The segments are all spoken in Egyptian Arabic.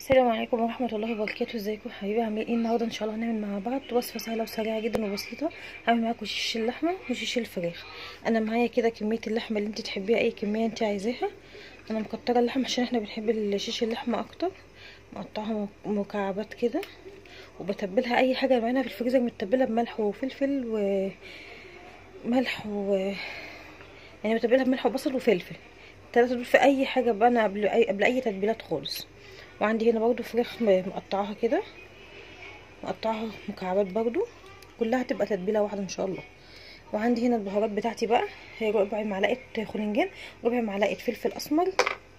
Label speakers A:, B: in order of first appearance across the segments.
A: السلام عليكم ورحمة الله وبركاته ازيكم حبايبي عاملين ايه النهارده ان شاء الله هنعمل مع بعض وصفة سهلة وسريعة جدا وبسيطة هعمل معاكم شيش اللحمة وشيش الفراخ انا معايا كده كمية اللحمة اللي انت تحبيها اي كمية انت عايزاها انا مكترة اللحمة عشان احنا بنحب الشيش اللحمة اكتر مقطعها مكعبات كده وبتبلها اي حاجة معانا في الفريزر متبلة بملح وفلفل وملح و يعني متبلها بملح وبصل وفلفل التلاتة دول في اي حاجة بقى انا قبل اي قبل اي تتبيلات خالص وعندي هنا برضو فراخ مقطعاها كده مقطعاها مكعبات برضو كلها تبقى تتبيله واحده ان شاء الله وعندي هنا البهارات بتاعتي بقى هي ربع معلقه خلنجان ربع معلقه فلفل اسمر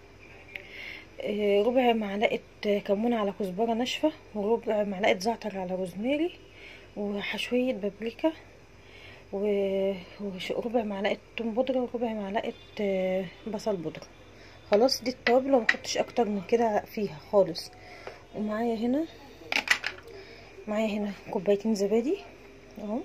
A: ربع معلقه كمون على كزبره ناشفه وربع معلقه زعتر على روزماري وشويه بابريكا وربع معلقه توم بودره وربع معلقه بصل بودره خلاص دي التوابل وما احطش اكتر من كده فيها خالص ومعايا هنا معايا هنا كوبايتين زبادي اهو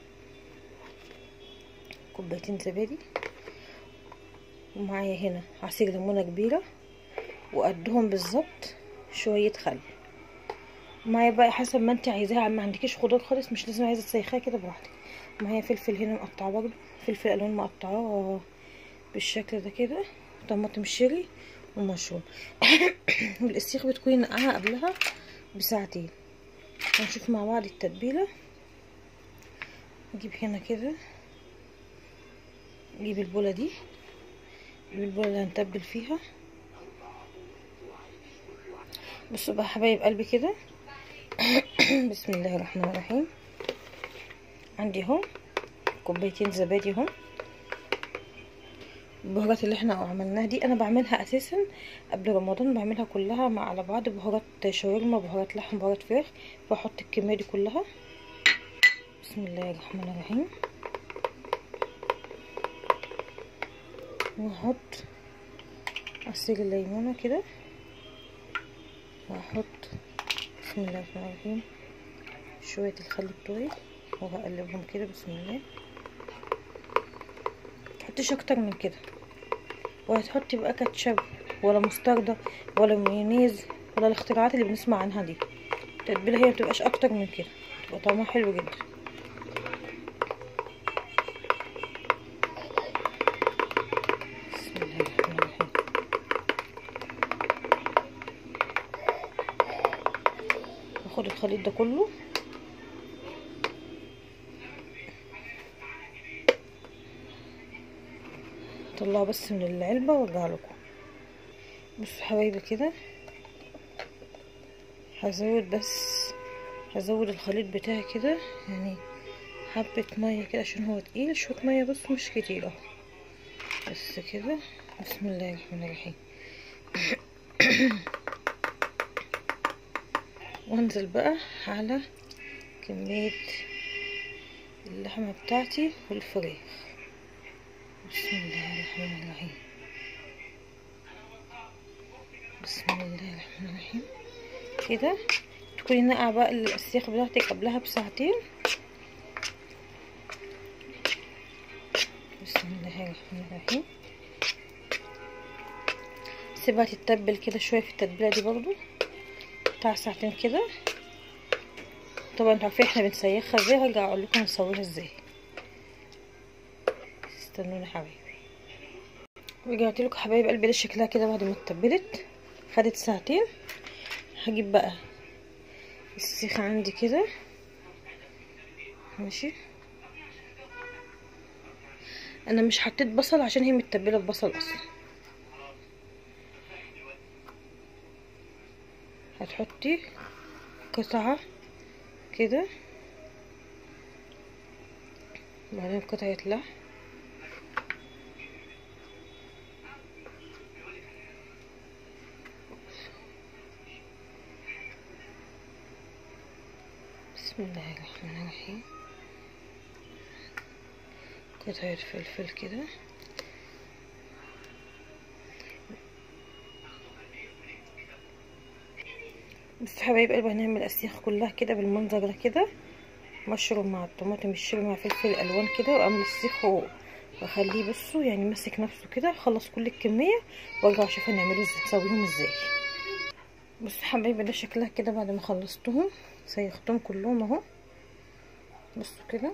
A: كوبايتين زبادي ومعايا هنا عصير ليمونه كبيره وقدهم بالظبط شويه خل معايا بقى حسب ما انت عايزاها ما عندكيش خضار خالص مش لازم عايزه تسيخيها كده براحتك معايا فلفل هنا مقطعه برضه فلفل الوان مقطعاه بالشكل ده كده طماطم شيري ومشروم والاسيخ بتكوني نقعها قبلها بساعتين هنشوف مع بعض التتبيله نجيب هنا كده نجيب البوله دي نجيب البوله اللي هنتبل فيها بصوا بقى حبايب قلبي كده بسم الله الرحمن الرحيم عندي اهو كوبايتين زبادي اهو البهارات اللي احنا عملناها دي انا بعملها اساسا قبل رمضان بعملها كلها مع على بعض بهارات شاورما بهارات لحم بهارات فراخ بحط الكميه دي كلها بسم الله الرحمن الرحيم واحط عصير الليمونه كده واحط بسم الله الرحمن الرحيم شويه الخل بتوعي وهقلبهم كده بسم الله تحطيش اكتر من كده ولا تحطي بقى كاتشب ولا مستردة ولا مايونيز ولا الاختراعات اللي بنسمع عنها دي التتبيله هي متبقاش اكتر من كده تبقى طعمها حلو جدا بسم الله الرحمن الرحيم باخد الخليط ده كله اطلعه بس من العلبة وارجع لكم بصوا حبايبي كده هزود بس هزود الخليط بتاعي كده يعني حبة مية كده عشان هو تقيل شوية مية بس مش كتير اهو بس كده بسم الله الرحمن الرحيم وانزل بقى على كمية اللحمة بتاعتي والفراخ بسم الله الرحمن الرحيم بسم الله الرحمن الرحيم كده تكوني نقع بقى السياخ بتاعتك قبلها بساعتين بسم الله الرحمن الرحيم سيبها تتبل كده شويه في التتبيله دي برضو بتاع ساعتين كده طبعا انتوا عارفين احنا بنسيخها ازاي هرجع اقول لكم نسويها ازاي استنوني حبايبي رجعت لكم حبايب قلبي ده شكلها كده بعد ما اتبلت خدت ساعتين هجيب بقى السيخ عندي كده ماشي انا مش حطيت بصل عشان هي متبله ببصل اصلا هتحطي قطعه كده بعدين قطعه لحم بسم الله الرحمن الرحيم قطعة فلفل كده بس حبايب قلبي هنعمل الاسياخ كلها كده بالمنظر ده كده مشروم مع الطماطم الشيري مع فلفل الالوان كده واعمل السيخ واخليه بصوا يعني ماسك نفسه كده اخلص كل الكميه وارجع اشوف هنعمله ازاي نسويهم ازاي بصوا حبايبي ده شكلها كده بعد ما خلصتهم سيختهم كلهم اهو بصوا كده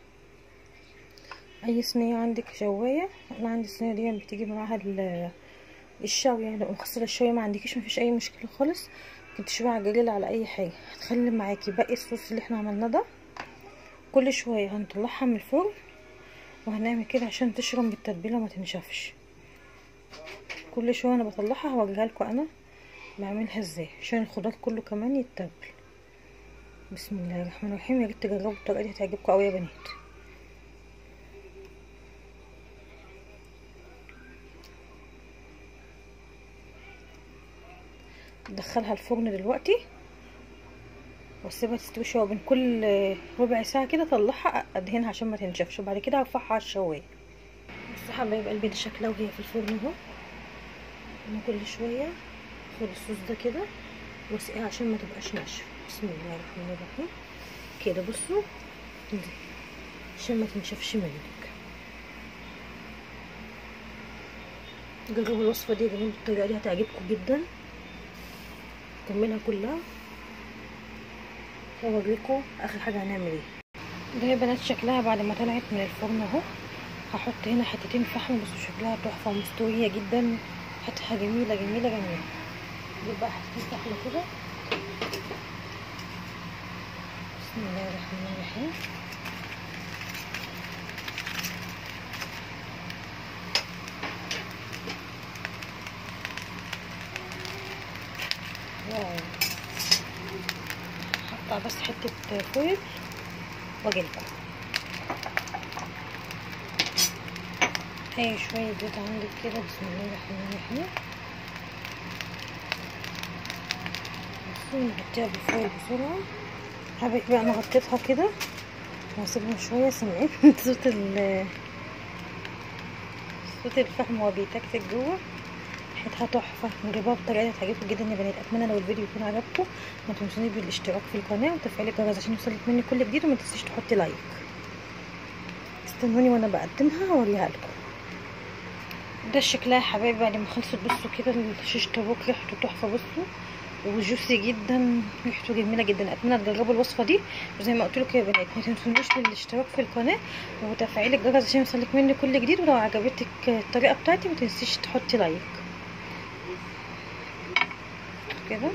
A: اي صينيه عندك شوايه انا عندي الصينيه دي بتيجي معاها الشاويه لو مخسره الشاويه ما عندكيش مفيش اي مشكله خالص كنت تشوي على الجريل على اي حاجه هتخلي معاكي باقي الصوص اللي احنا عملناه ده كل شويه هنطلعها من الفرن وهنعمل كده عشان تشرب بالتتبيله وما تنشفش كل شويه انا بطلعها هوريها لكم انا بعملها ازاي عشان الخضار كله كمان يتبل بسم الله الرحمن الرحيم يا ريت تجربوا الطريقه دي هتعجبكم قوي يا بنات ادخلها الفرن دلوقتي واسيبها تستوي شويه بين كل ربع ساعه كده اطلعها ادهنها عشان ما تنشفش وبعد كده هرفعها على الشوايه بصوا حبايب قلبي ده شكلها وهي في الفرن اهو انا كل شويه اخد الصوص ده كده واسقيها عشان ما تبقاش ناشفه بسم الله الرحمن الرحيم كده بصوا عشان ما تنشفش منك جربوا الوصفه دي يا جماعه بالطريقه دي هتعجبكم جدا كملها كلها واوريكم اخر حاجه هنعمل ايه ده يا بنات شكلها بعد ما طلعت من الفرن اهو هحط هنا حتتين فحم بس شكلها تحفه ومستويه جدا حتتها جميله جميله جميله دول بقى حتتين فحم كده بسم الله الرحمن الرحيم واو هقطع بس حته فويل واجيلكم اي شويه زيت عندك كده بسم الله الرحمن الرحيم بصوا نغطيها بالفويل بسرعه حبيبي بقى انا غطيتها كده وهسيبها شويه سمعين صوت ال صوت الفحم وهو بيتكتك جوه ريحتها تحفه نجيبها بالطريقه دي هتعجبكم جدا يا بنات اتمنى لو الفيديو يكون عجبكم ما تنسونيش بالاشتراك في القناه وتفعيل الجرس عشان يوصلك مني كل جديد وما تنسيش تحطي لايك استنوني وانا بقدمها واوريها لكم ده شكلها يا حبايبي بعد ما خلصت بصوا كده الشيش طاووق ريحته تحفه بصوا وجوسي جدا ريحته جميله جدا اتمنى تجربوا الوصفه دي وزي ما قلت لكم يا بنات ما تنسونيش بالاشتراك في القناه وتفعيل الجرس عشان يوصلك مني كل جديد ولو عجبتك الطريقه بتاعتي ما تنسيش تحطي لايك كده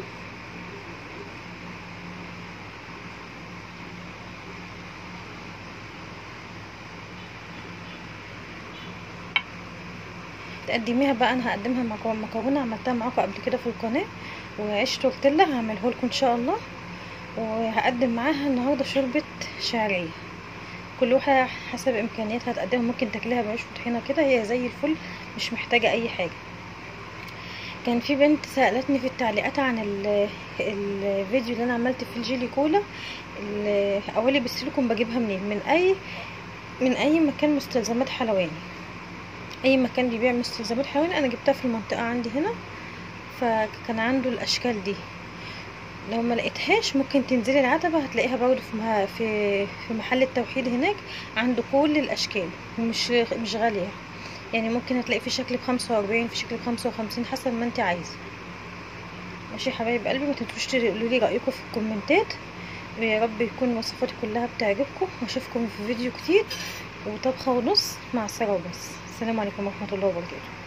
A: تقدميها بقى انا هقدمها مع مكرونه عملتها معاكم قبل كده في القناه وعيش تورتيلا هعمله لكم ان شاء الله وهقدم معاها النهارده شوربه شعريه كل واحده حسب امكانياتها تقدمها ممكن تاكليها بعيش وطحينه كده هي زي الفل مش محتاجه اي حاجه كان في بنت سالتني في التعليقات عن الفيديو اللي انا عملت فيه الجيلي كولا اولي بسيلكم بجيبها منين من اي من اي مكان مستلزمات حلواني اي مكان بيبيع مستلزمات حلواني انا جبتها في المنطقه عندي هنا فكان عنده الاشكال دي لو ما لقيتهاش ممكن تنزلي العتبة هتلاقيها برضه في في في محل التوحيد هناك عنده كل الاشكال مش مش غاليه يعني ممكن هتلاقي في شكل بخمسة وأربعين في شكل بخمسة وخمسين حسب ما انت عايزه ماشي يا حبايب قلبي ما تنسوش تقولوا لي رايكم في الكومنتات ويا رب يكون وصفاتي كلها بتعجبكم واشوفكم في فيديو كتير وطبخه ونص مع ساره وبس السلام عليكم ورحمه الله وبركاته